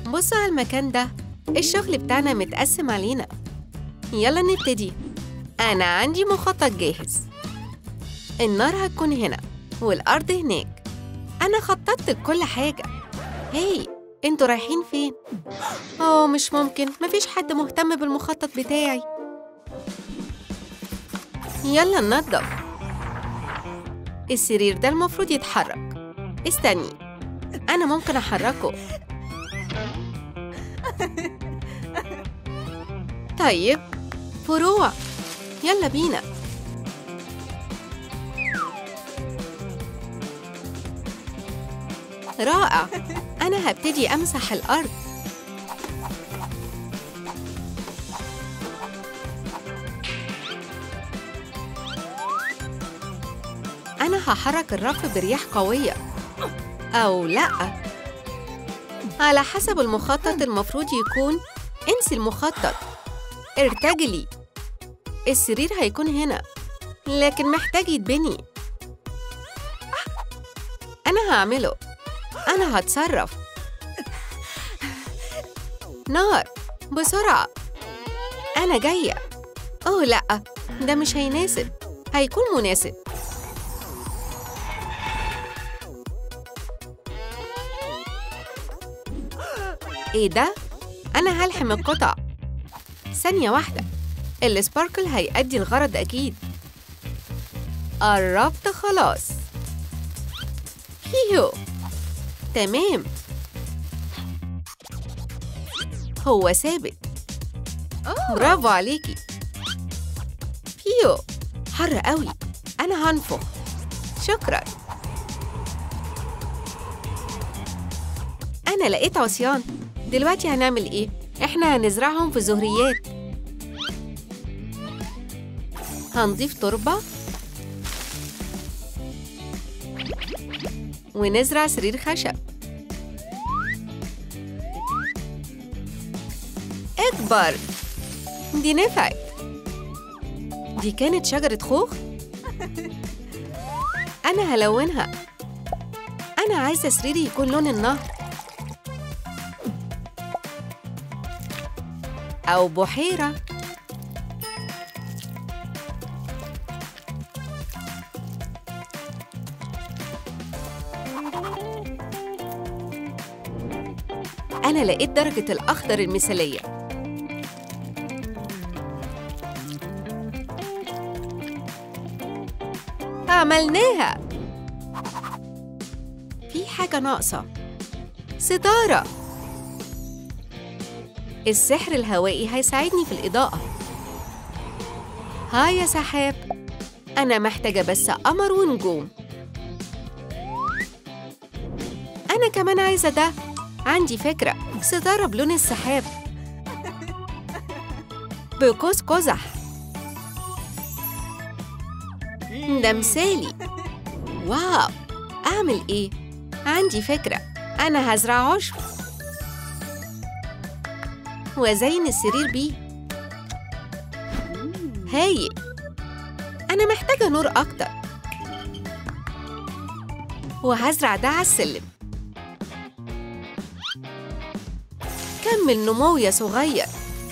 بصوا على المكان ده الشغل بتاعنا متقسم علينا يلا نبتدي أنا عندي مخطط جاهز النار هتكون هنا والأرض هناك أنا خططت لكل حاجة هاي انتوا رايحين فين؟ أوه مش ممكن مفيش حد مهتم بالمخطط بتاعي يلا ننضف السرير ده المفروض يتحرك استني أنا ممكن أحركه طيب فروع يلا بينا رائع أنا هبتدي أمسح الأرض أنا هحرك الرف برياح قوية أو لأ على حسب المخطط المفروض يكون انسي المخطط ارتجلي السرير هيكون هنا لكن محتاج يتبني أنا هعمله أنا هتصرف نار بسرعة أنا جاية أوه لأ ده مش هيناسب هيكون مناسب إيه ده؟ أنا هلحم القطع ثانية واحدة السباركل هيأدي الغرض أكيد قربت خلاص هيهو تمام هو ثابت برافو عليكي فيو حر قوي أنا هنفخ شكرا أنا لقيت عصيان دلوقتي هنعمل إيه؟ إحنا هنزرعهم في زهريات هنضيف تربة ونزرع سرير خشب اكبر دي نفعت دي كانت شجرة خوخ أنا هلونها أنا عايزة سريري يكون لون النهر أو بحيرة أنا لقيت درجة الأخضر المثالية عملناها في حاجة ناقصة ستارة السحر الهوائي هيساعدني في الإضاءة هاي يا سحاب أنا محتاجة بس قمر ونجوم أنا كمان عايزة ده عندي فكرة ستارة بلون السحاب بقوس قزح ده مثالي واو أعمل إيه؟ عندي فكرة أنا هزرع عشب وأزين السرير بيه هايل أنا محتاجة نور أكتر وهزرع ده على السلم كمل نمو يا صغير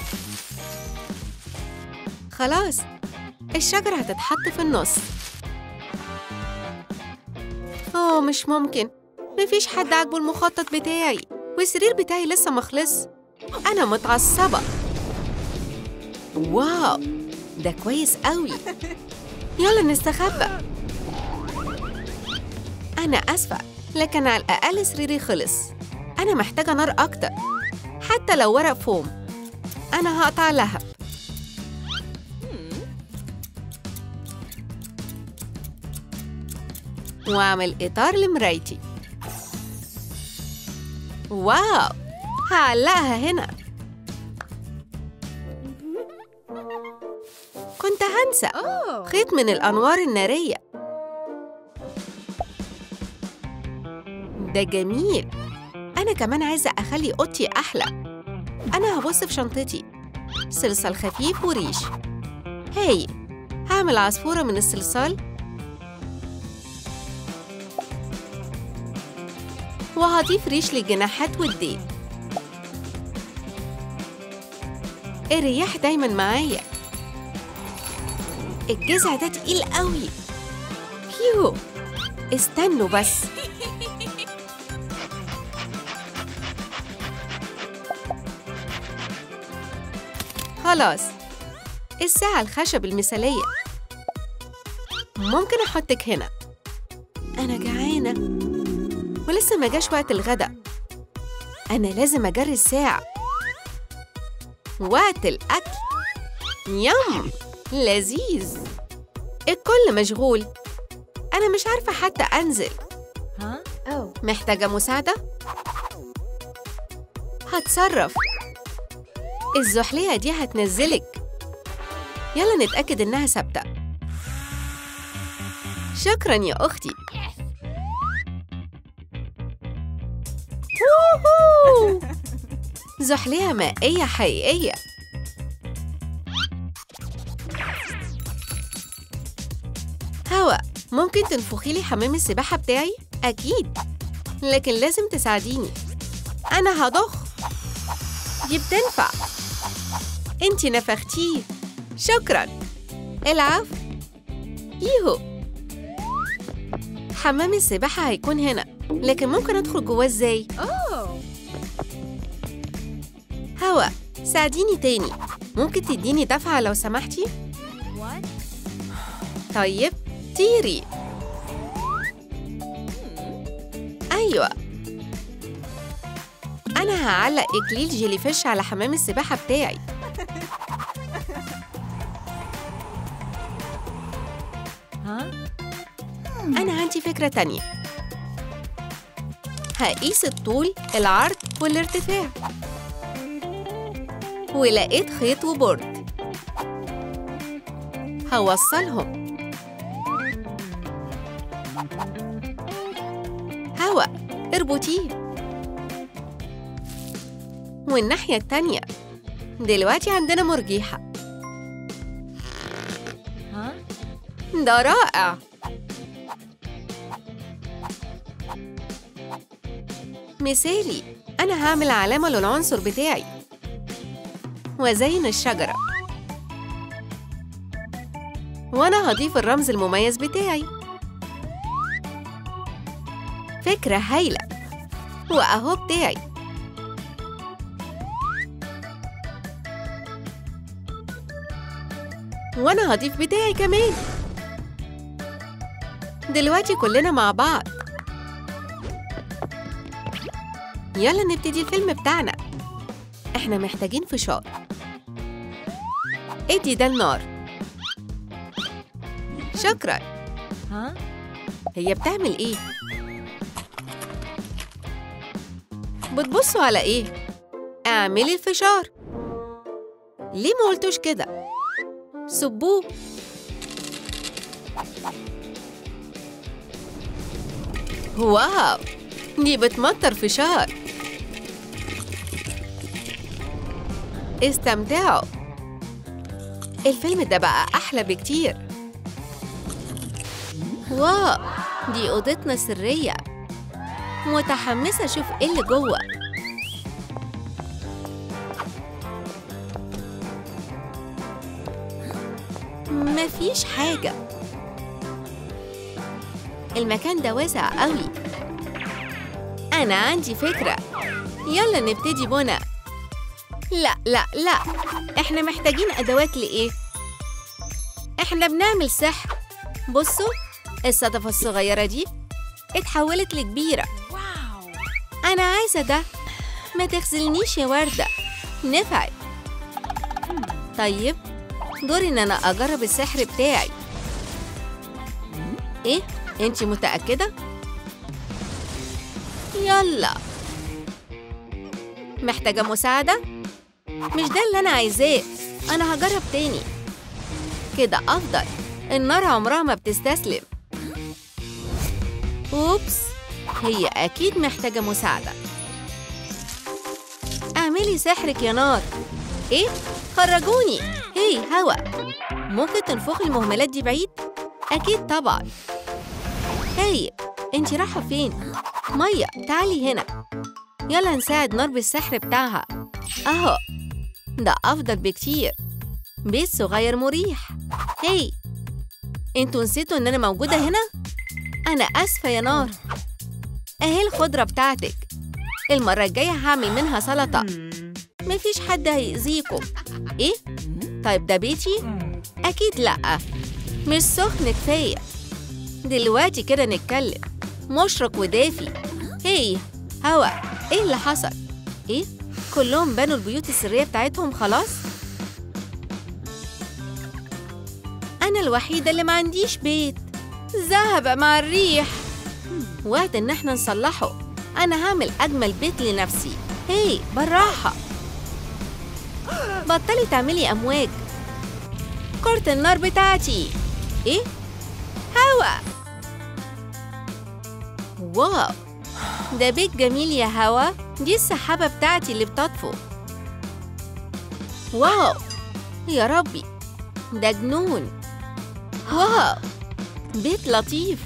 خلاص الشجرة هتتحط في النص أوه مش ممكن مفيش حد عاجبه المخطط بتاعي والسرير بتاعي لسه مخلص أنا متعصبة واو ده كويس قوي يلا نستخبى أنا أسفة لكن على الأقل سريري خلص أنا محتاجة نار أكتر حتى لو ورق فوم أنا هقطع لهب وأعمل إطار لمرايتي واو هعلقها هنا كنت هنسى خيط من الأنوار النارية ده جميل أنا كمان عايزة أخلي أوضتي أحلى أنا هبص في شنطتي صلصال خفيف وريش هاي هعمل عصفورة من الصلصال وهضيف ريش للجناحات والديل الرياح دايما معايا الجذع ده تقيل قوي هيو استنوا بس خلاص الساعة الخشب المثالية ممكن أحطك هنا أنا جعانة ولسه ما جاش وقت الغداء أنا لازم أجري الساعة وقت الأكل يم لذيذ الكل مشغول أنا مش عارفة حتى أنزل ها؟ أو محتاجة مساعدة؟ هتصرف الزحلية دي هتنزلك يلا نتأكد إنها ثابتة شكرا يا أختي ووهو! زحلية مائية حقيقية هوا ممكن تنفخي لي حمام السباحة بتاعي؟ أكيد لكن لازم تساعديني أنا هضخ دي بتنفع انتي نفختيه شكرا العفو يهو حمام السباحة هيكون هنا لكن ممكن أدخل جواه إزاي؟ أوه هوا ساعديني تاني ممكن تديني دفعة لو سمحتي؟ وات؟ طيب طيري أيوة أنا هعلق إكليل جيلي فيش على حمام السباحة بتاعي ها؟ أنا عندي فكرة تانية هقيس الطول العرض والارتفاع ولقيت خيط وبورد هوصلهم هوا اربطيه والناحية التانية دلوقتي عندنا مرجيحة ها؟ ده رائع مثالي أنا هعمل علامة للعنصر بتاعي وأزين الشجرة وأنا هضيف الرمز المميز بتاعي فكرة هايلة وأهو بتاعي وأنا هضيف بتاعي كمان دلوقتي كلنا مع بعض يلا نبتدي الفيلم بتاعنا احنا محتاجين فشار ادي ده النار شكرا ها؟ هي بتعمل ايه بتبصوا على ايه اعملي الفشار ليه ما قلتوش كده صبوه واو دي بتمطر فشار استمتعوا الفيلم ده بقى أحلى بكتير واو دي أوضتنا السرية متحمسة أشوف إيه اللي جوه مفيش حاجة المكان ده واسع قوي أنا عندي فكرة يلا نبتدي بنا لا لا لا إحنا محتاجين أدوات لإيه؟ إحنا بنعمل سحر بصوا الصدفة الصغيرة دي اتحولت لكبيرة واو أنا عايزة ده ما تغسلنيش يا وردة نفعت طيب دوري إن أنا أجرب السحر بتاعي إيه؟ أنتي متأكدة؟ يلا محتاجة مساعدة؟ مش ده اللي أنا عايزاه أنا هجرب تاني كده أفضل النار عمرها ما بتستسلم أوبس هي أكيد محتاجة مساعدة اعملي سحرك يا نار إيه؟ خرجوني هي هوا ممكن تنفخي المهملات دي بعيد؟ أكيد طبعا هي انتي رايحة فين؟ مية تعالي هنا يلا نساعد نار بالسحر بتاعها أهو ده أفضل بكتير بيت صغير مريح هي انتوا نسيتوا ان انا موجودة هنا؟ انا اسفة يا نار اهي الخضرة بتاعتك المرة الجاية هعمل منها سلطة مفيش حد هيأذيكم ايه؟ طيب ده بيتي؟ اكيد لأ مش سخن كفاية دلوقتي كده نتكلم مشرق ودافي هي هوا ايه اللي حصل؟ ايه؟ كلهم بنوا البيوت السرية بتاعتهم خلاص؟ أنا الوحيدة اللي ما عنديش بيت ذهب مع الريح وقت إن احنا نصلحه أنا هعمل أجمل بيت لنفسي هي بالراحة بطلي تعملي أمواج كرة النار بتاعتي إيه؟ هوا واو ده بيت جميل يا هوا دي السحابة بتاعتي اللي بتطفو واو يا ربي ده جنون واو بيت لطيف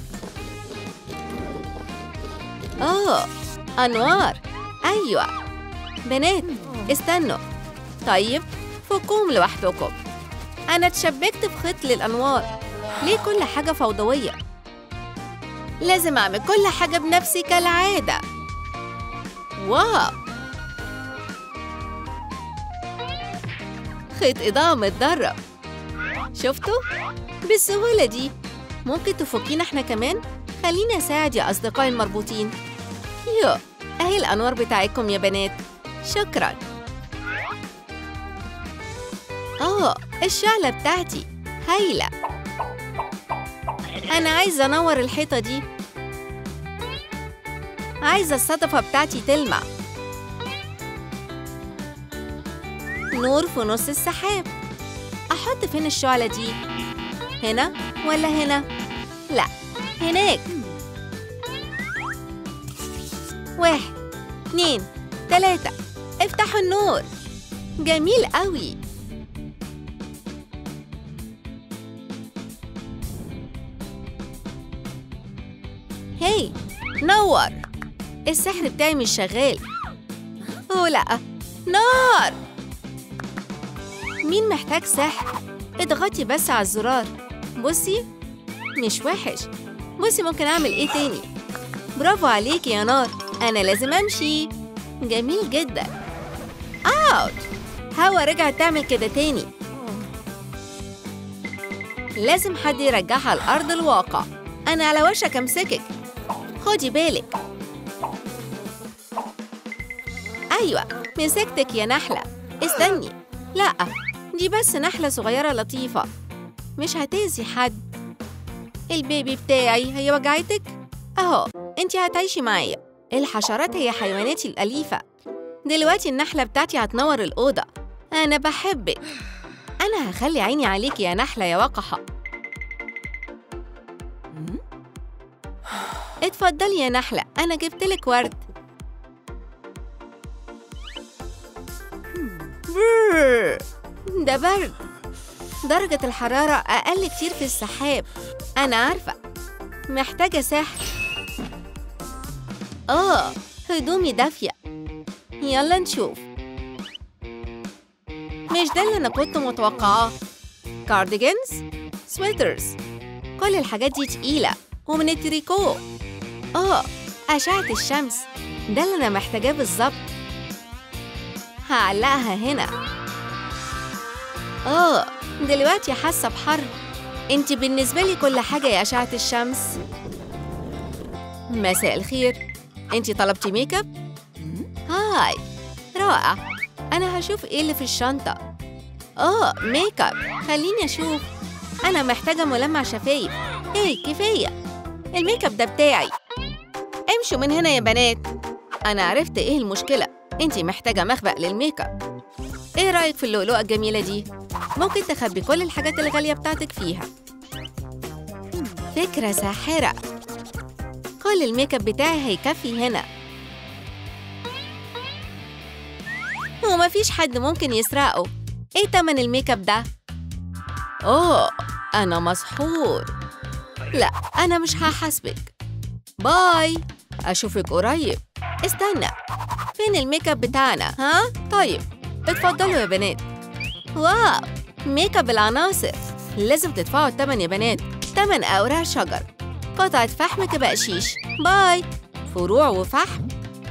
اه انوار ايوه بنات استنوا طيب فكوهم لوحدكم انا اتشبكت في خيط للانوار ليه كل حاجه فوضويه لازم اعمل كل حاجه بنفسي كالعاده واو خيط اضاءه متدرب شفتوا بالسهولة دي ممكن تفكينا احنا كمان؟ خليني أساعد يا أصدقائي المربوطين يو أهي الأنوار بتاعتكم يا بنات شكرا آه الشعلة بتاعتي هايلة أنا عايزة أنور الحيطة دي عايزة الصدفة بتاعتي تلمع نور في نص السحاب أحط فين الشعلة دي؟ هنا ولا هنا؟ لا هناك واحد اتنين تلاتة افتحوا النور جميل قوي هي نور السحر بتاعي مش شغال اوه لا نار مين محتاج سحر اضغطي بس على الزرار بصي مش وحش بصي ممكن اعمل ايه تاني برافو عليكي يا نار انا لازم امشي جميل جدا اوت هوا رجعت تعمل كده تاني لازم حد يرجعها لأرض الواقع أنا على وشك أمسكك خدي بالك أيوة مسكتك يا نحلة استني لأ دي بس نحلة صغيرة لطيفة مش هتأذي حد البيبي بتاعي هي وجعتك؟ أهو انتي هتعيشي معايا الحشرات هي حيواناتي الأليفة دلوقتي النحلة بتاعتي هتنور الأوضة أنا بحبك أنا هخلي عيني عليكي يا نحلة يا وقحة اتفضلي يا نحلة أنا جبتلك ورد برر. ده برد درجة الحرارة أقل كتير في السحاب أنا عارفة محتاجة سحر آه هدومي دافية يلا نشوف مش ده اللي أنا كنت متوقعاه كارديجنز سويترز كل الحاجات دي تقيلة ومن التريكو آه أشعة الشمس ده اللي أنا محتاجاه بالظبط هعلقها هنا آه دلوقتي حاسة بحر انت بالنسبة لي كل حاجة يا أشعة الشمس مساء الخير انت طلبتي ميك اب؟ هاي رائع أنا هشوف إيه اللي في الشنطة آه ميك اب خليني أشوف أنا محتاجة ملمع شفايف إيه كفاية الميك اب ده بتاعي امشوا من هنا يا بنات أنا عرفت إيه المشكلة انت محتاجة مخبأ للميك اب إيه رأيك في اللؤلؤة الجميلة دي؟ ممكن تخبي كل الحاجات الغالية بتاعتك فيها فكرة ساحرة كل الميك اب بتاعي هيكفي هنا ومفيش حد ممكن يسرقه ايه تمن الميك اب ده؟ اوه انا مسحور لا انا مش هحاسبك باي اشوفك قريب استنى فين الميك اب بتاعنا ها طيب اتفضلوا يا بنات واو ميك اب العناصر لازم تدفعوا الثمن يا بنات ثمن أوراق شجر قطعة فحم كبقشيش باي فروع وفحم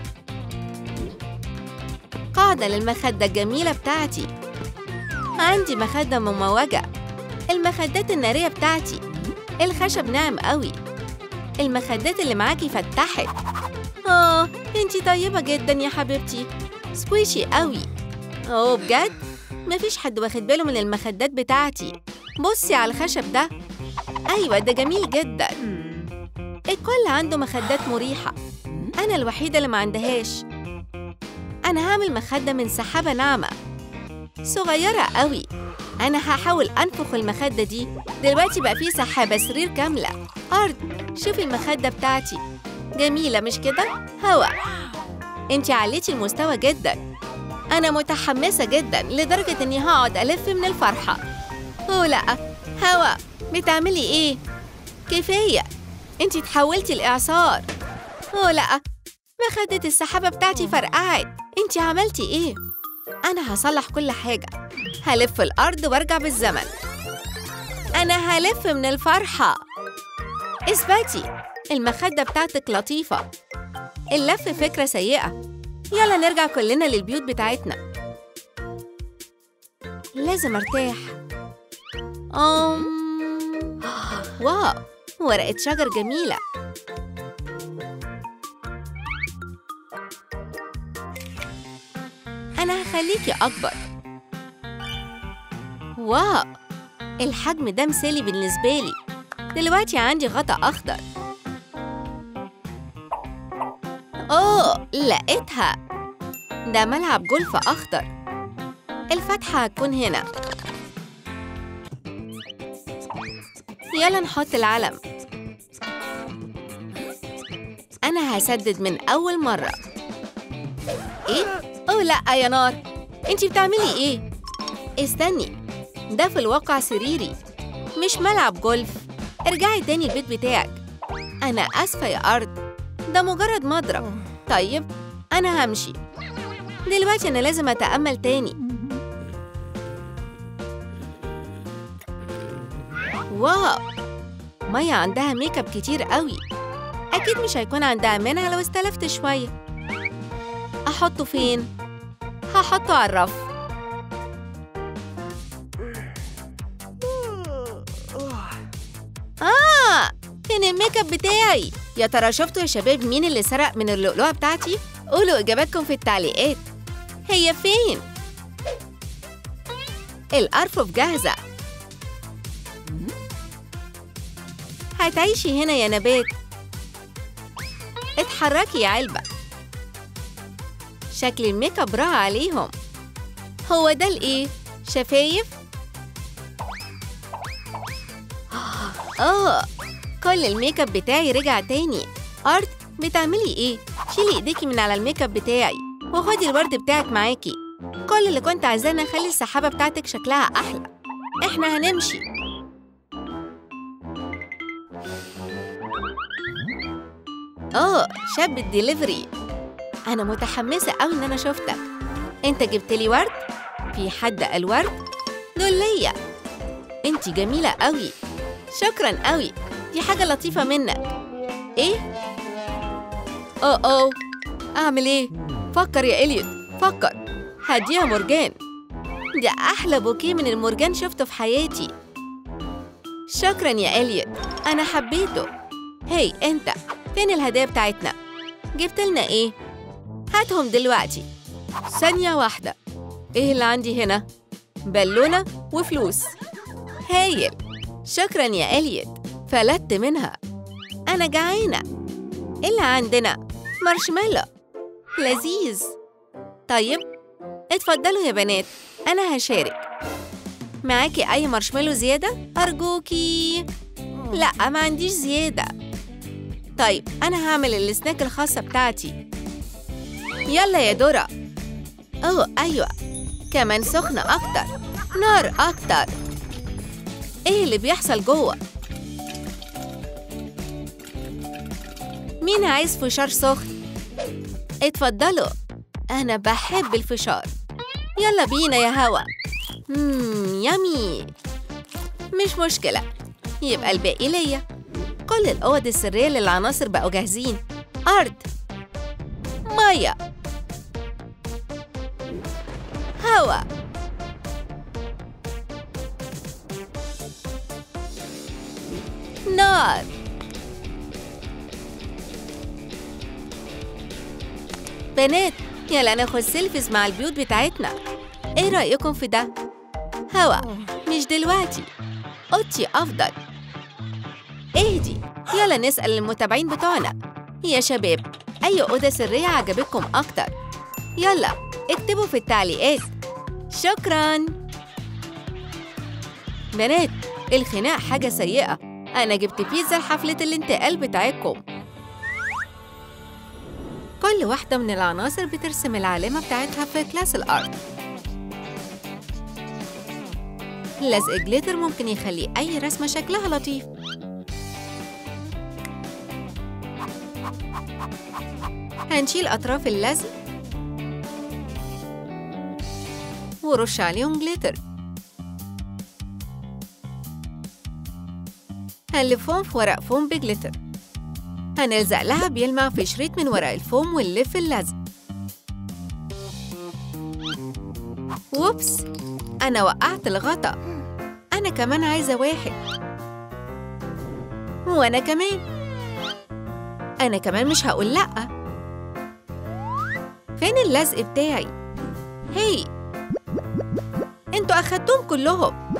قاعدة للمخدة الجميلة بتاعتي عندي مخدة مموجة المخدات النارية بتاعتي الخشب ناعم قوي المخدات اللي معاكي فتحت آه انتي طيبة جدا يا حبيبتي سكويشي قوي أوه بجد؟ مفيش حد واخد باله من المخدات بتاعتي بصي على الخشب ده أيوة ده جميل جدا الكل عنده مخدات مريحة أنا الوحيدة اللي ما عندهاش أنا هعمل مخدة من سحابة ناعمة صغيرة قوي أنا هحاول أنفخ المخدة دي دلوقتي بقى في سحابة سرير كاملة أرض شوفي المخدة بتاعتي جميلة مش كده؟ هوا انتي عليتي المستوى جدا أنا متحمسة جدا لدرجة إني هقعد ألف من الفرحة أوه لأ هوا بتعملي إيه؟ كفاية انتي تحولتي الإعصار أوه لأ مخدة السحابة بتاعتي فرقعت انتي عملتي إيه؟ أنا هصلح كل حاجة هلف الأرض وارجع بالزمن أنا هلف من الفرحة اثبتي المخدة بتاعتك لطيفة اللف فكرة سيئة يلا نرجع كلنا للبيوت بتاعتنا لازم ارتاح أم... واو ورقة شجر جميلة أنا هخليكي أكبر واو الحجم ده مثالي بالنسبة لي دلوقتي عندي غطا أخضر أوه لقيتها ده ملعب جولف أخضر الفتحة هتكون هنا يلا نحط العلم أنا هسدد من أول مرة إيه؟ أوه لأ يا نار أنتي بتعملي إيه؟ استني ده في الواقع سريري مش ملعب جولف ارجعي تاني البيت بتاعك أنا آسفة يا أرض ده مجرد مضرب طيب أنا همشي دلوقتي أنا لازم أتأمل تاني واو ميا عندها ميك اب كتير قوي أكيد مش هيكون عندها منها لو استلفت شوية أحطه فين؟ هحطه على الرف آه فين الميك اب بتاعي؟ يا ترى شفتوا يا شباب مين اللي سرق من اللؤلؤة بتاعتي؟ قولوا إجاباتكم في التعليقات هي فين؟ الأرفف جاهزة هتعيشي هنا يا نبات اتحركي يا علبة شكل الميك اب رائع عليهم هو ده الإيه؟ شفايف؟ آه كل الميك اب بتاعي رجع تاني أرت بتعملي إيه؟ شيلي إيديكي من على الميك اب بتاعي وخدي الورد بتاعك معاكي كل اللي كنت عايزاه أخلي السحابة بتاعتك شكلها أحلى إحنا هنمشي أوه شاب الدليفري أنا متحمسة أوي إن أنا شفتك أنت جبت لي ورد؟ في حد قال ورد؟ دول ليا أنت جميلة أوي شكرا أوي دي حاجة لطيفة منك إيه؟ أوه أوه أعمل إيه؟ فكر يا إليوت فكر هديها مرجان ده أحلى بوكيه من المرجان شفته في حياتي شكرا يا إليوت أنا حبيته هاي أنت فين الهدايا بتاعتنا؟ جبت لنا إيه؟ هاتهم دلوقتي ثانية واحدة إيه اللي عندي هنا؟ بالونة وفلوس هايل شكرا يا إليوت فلت منها أنا جعانة إيه اللي عندنا؟ مارشميلو لذيذ طيب اتفضلوا يا بنات أنا هشارك معاكي أي مارشميلو زيادة؟ أرجوكي لا ما عنديش زيادة طيب أنا هعمل السناك الخاصة بتاعتي يلا يا دورا أوه أيوة كمان سخنة أكتر نار أكتر إيه اللي بيحصل جوه؟ مين عايز فشار سخن؟ اتفضلوا أنا بحب الفشار يلا بينا يا هوا مم يامي مش مشكلة يبقى الباقي ليا كل الأوض السرية للعناصر بقوا جاهزين أرض مية هوا نار بنات يلا ناخد سيلفيز مع البيوت بتاعتنا ايه رأيكم في ده؟ هوا مش دلوقتي اوضتي أفضل اهدي يلا نسأل المتابعين بتوعنا يا شباب أي أوضة سرية عجبتكم أكتر؟ يلا اكتبوا في التعليقات شكراً بنات الخناق حاجة سيئة أنا جبت بيتزا لحفلة الانتقال بتاعتكم كل واحدة من العناصر بترسم العلامة بتاعتها في كلاس الأرض لزق جليتر ممكن يخلي أي رسمة شكلها لطيف هنشيل أطراف اللزق ورش عليهم جليتر هنلفهم في ورق فوم بجليتر هنلزق لها بيلمع في شريط من ورق الفوم ونلف اللزق ووبس أنا وقعت الغطا أنا كمان عايزة واحد وأنا كمان أنا كمان مش هقول لأ فين اللزق بتاعي؟ هي انتوا أخدتهم كلهم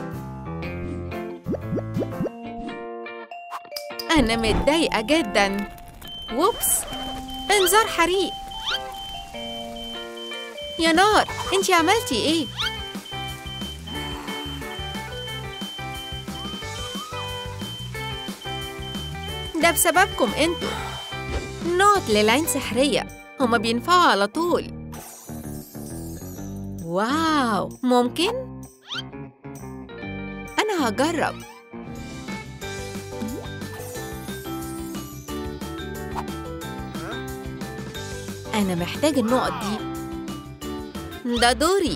أنا متضايقة جدا ووبس انذار حريق يا نار انتي عملتي ايه؟ ده بسببكم انتوا نقط للعين سحرية هما بينفعوا على طول واو ممكن؟ أنا هجرب أنا محتاج النقط دي ده دوري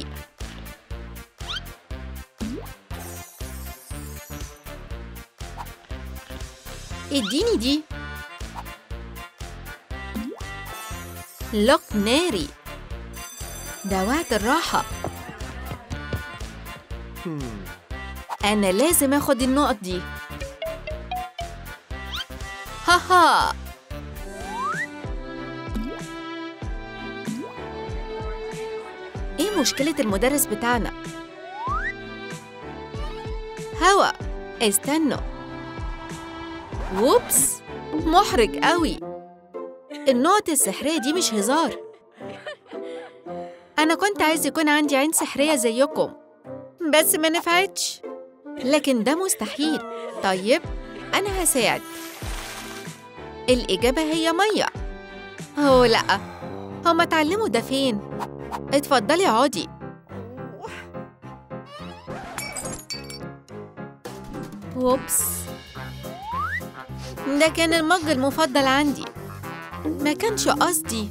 اديني دي لوك ناري ده وقت الراحة أنا لازم أخد النقط دي هاها إيه مشكلة المدرس بتاعنا؟ هوا استنوا ووبس محرج قوي النقط السحرية دي مش هزار أنا كنت عايز يكون عندي عين سحرية زيكم بس ما نفعتش لكن ده مستحيل طيب أنا هساعد الإجابة هي مية أوه لأ هما اتعلموا ده فين؟ اتفضلي اقعدي ووبس ده كان المج المفضل عندي ما كانش قصدي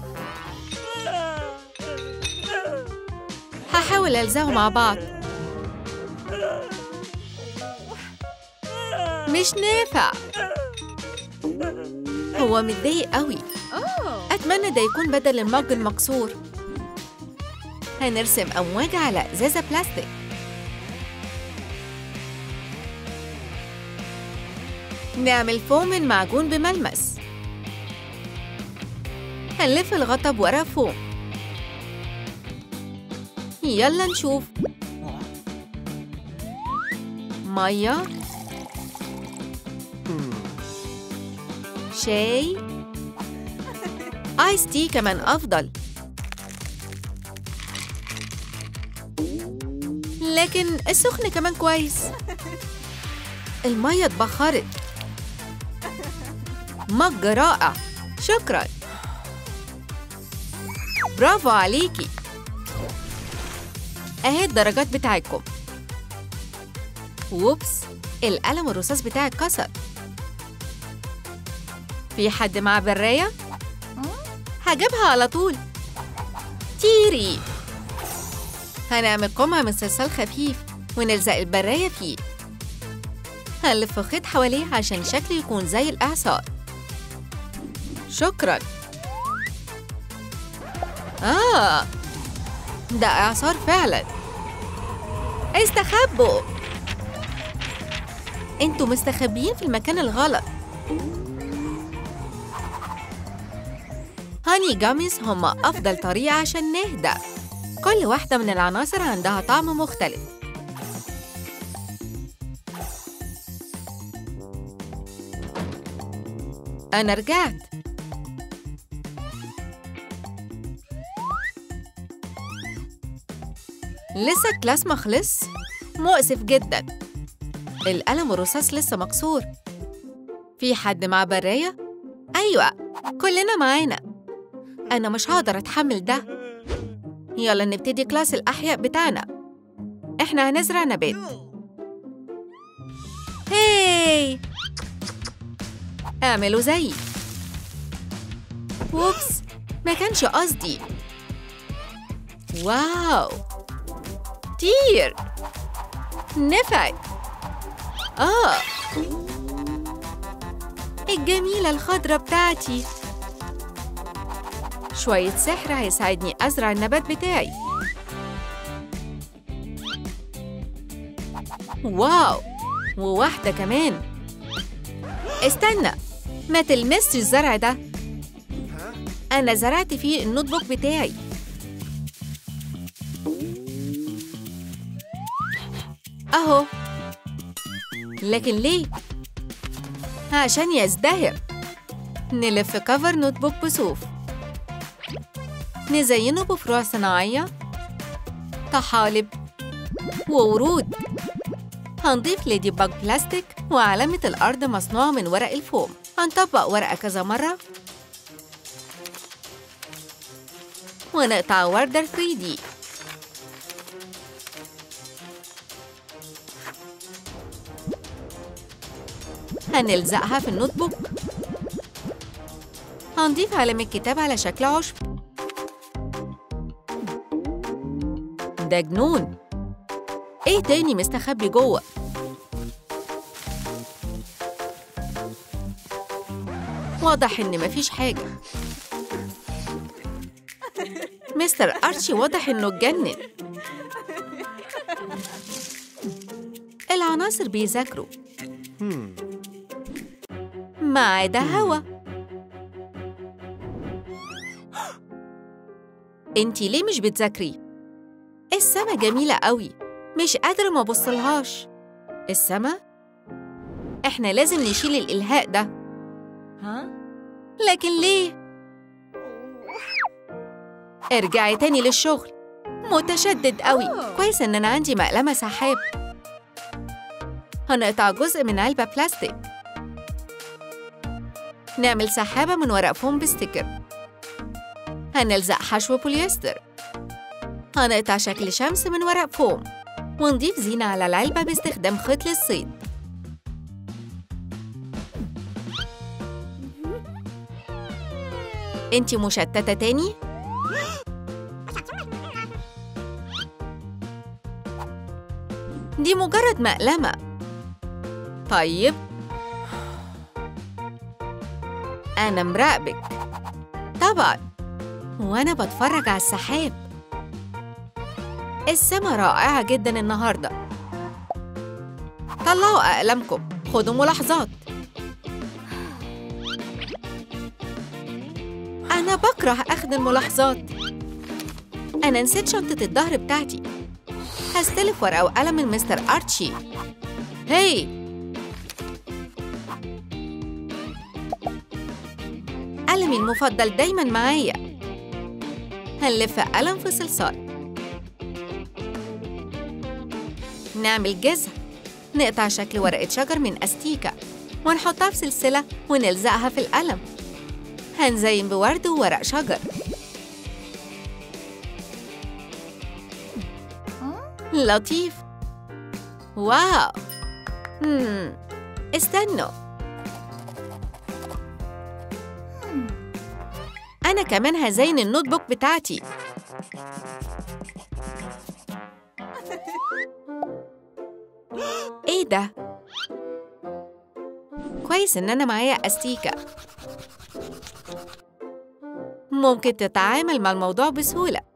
هحاول ألزقه مع بعض مش نافع هو متضايق قوي أتمنى ده يكون بدل المج المكسور هنرسم أمواج على إزازة بلاستيك نعمل فوم من معجون بملمس هنلف الغطا بورق فوم يلا نشوف مية شاي آيس تي كمان أفضل لكن السخن كمان كويس المية اتبخرت مج رائع شكرا برافو عليكي اهي الدرجات بتاعتكم ووبس القلم الرصاص بتاعي اتكسر في حد مع براية؟ هجيبها على طول تيري هنعمل قمع من صلصال خفيف ونلزق البراية فيه هنلف خيط حواليه عشان شكله يكون زي الإعصار شكراً آه ده إعصار فعلاً استخبوا انتوا مستخبيين في المكان الغلط هاني جاميز هما أفضل طريقة عشان نهدى كل واحدة من العناصر عندها طعم مختلف أنا رجعت لسه الكلاس مخلص؟ مؤسف جدا القلم الرصاص لسه مكسور في حد مع براية؟ أيوة كلنا معانا أنا مش هقدر أتحمل ده يلا نبتدي كلاس الأحياء بتاعنا إحنا هنزرع نبات هاي اعملوا زيي ووبس ما كانش قصدي واو كتير نفعت آه الجميلة الخضرة بتاعتي شوية سحر هيساعدني أزرع النبات بتاعي واو وواحدة كمان استنى ما تلمسش الزرع ده أنا زرعت فيه النوت بوك بتاعي أهو لكن ليه؟ عشان يزدهر نلف كفر نوت بوك بصوف نزينه بفروع صناعية طحالب وورود هنضيف ليدي باج بلاستيك وعلامة الأرض مصنوعة من ورق الفوم هنطبق ورقة كذا مرة ونقطع وردة 3D هنلزقها في النوت بوك هنضيف علامة كتاب على شكل عشب ده جنون ايه تاني مستخبي جوه واضح ان مفيش حاجة مستر أرشي واضح إنه اتجنن العناصر بيذاكروا ما عدا هوا انتي ليه مش بتذاكري؟ السما جميلة قوي مش قادرة ما بصلهاش السما؟ احنا لازم نشيل الإلهاء ده Huh? لكن ليه؟ ارجعي تاني للشغل متشدد قوي كويس ان انا عندي مقلمة سحاب هنقطع جزء من علبة بلاستيك نعمل سحابة من ورق فوم بستيكر هنلزق حشو بوليستر هنقطع شكل شمس من ورق فوم ونضيف زينة على العلبة باستخدام خيط للصيد انتي مشتتة تاني؟ دي مجرد مقلمة طيب أنا مراقبك طبعا وأنا بتفرج على السحاب السما رائعة جدا النهاردة طلعوا أقلامكم خدوا ملاحظات أنا بكره أخذ الملاحظات أنا نسيت شنطة الظهر بتاعتي هستلف ورقة وقلم من مستر أرتشي هاي قلمي المفضل دايما معايا هنلف قلم في صلصال نعمل جزء نقطع شكل ورقة شجر من أستيكة ونحطها في سلسلة ونلزقها في القلم هنزين بورد وورق شجر لطيف واو مم. استنوا أنا كمان هزين النوت بوك بتاعتي ايه ده؟ كويس ان انا معايا استيكة ممكن تتعامل مع الموضوع بسهولة